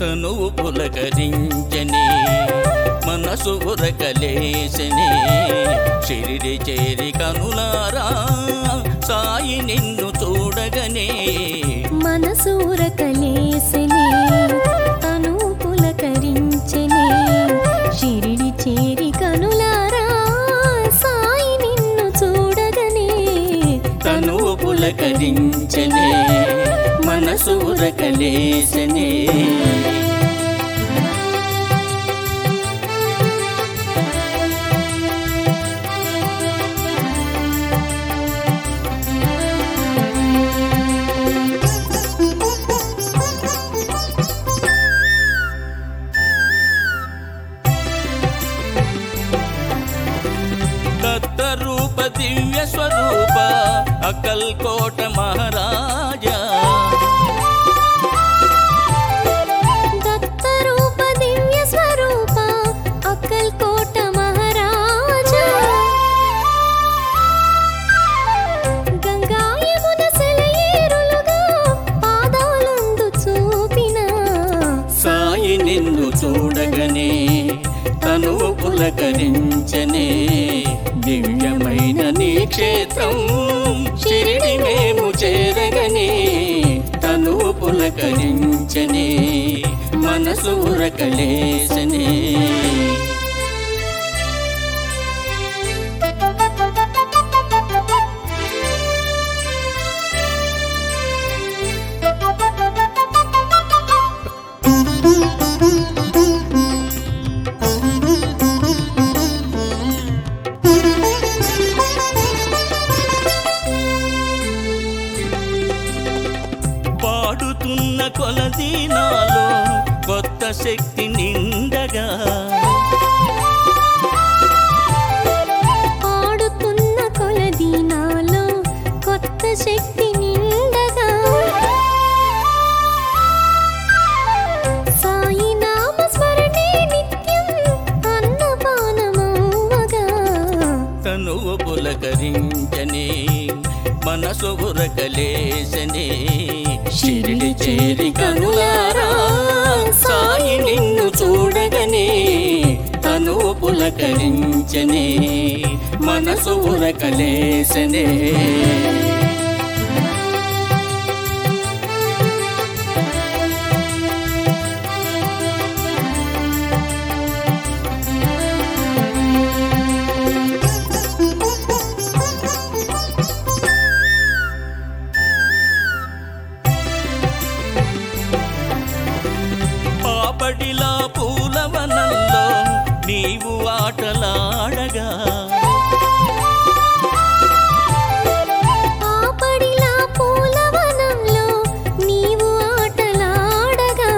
తనువు పులకరించని మనసు ఉరకలేసని షిరిడి చేరి కనులారా సాయి నిన్ను చూడగనే మనసూర కలేసనే తను పులకరించనే షిరిడి చేరి కనులారా సాయి నిన్ను చూడగనే తనువు పులకరించనే మనసు ఉరకలేసనే దత్త రూప దివ్య స్వరూప అకల్ కోట మహారాజా దత్త రూప దివ్య స్వరూప అక్కల్ కోట మహారాజా గంగా యమున సెలయేరులుగా పాదాలందు చూపిన సాయి నిన్ను చూడగనే తనువు పులకరించనే దివ్యమైన నీ క్షేత్రం షిరిడి మేము చేరగనే తనువు పులకరించనే మనసు ఉరకలేసనే పాడుతున్న కొలది నాలో కొత్త శక్తి నిండగా పాడుతున్న కొలది నాలో కొత్త శక్తి నిండగా సాయి నామ స్మరణే నిత్యం అన్నపానమవ్వగా తనువు పులకరించనే మనసు ఉరకలేసనే షిరిడి చేరి కనులారా సాయి నిన్ను చూడగనే తనువు పులకరించనే మనసు ఉరకలేసనే పాపడిలా పూలవనంలో నీవు ఆటలాడగా పాపడిలా పూలవనంలో నీవు ఆటలాడగా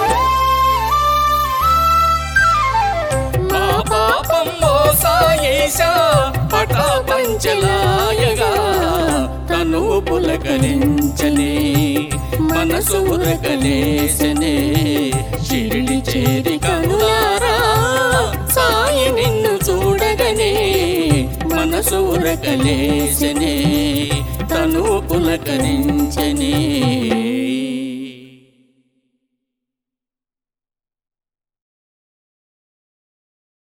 మా పాపం మోసాయేశా పటా పంచలాయగా తను పులకరించనే మనసు ఉరకలేసనే షిరిడి చేరి కనులారా సాయి నిన్ను చూడగనే మనసు ఉరకలేసనే తను పులకరించనే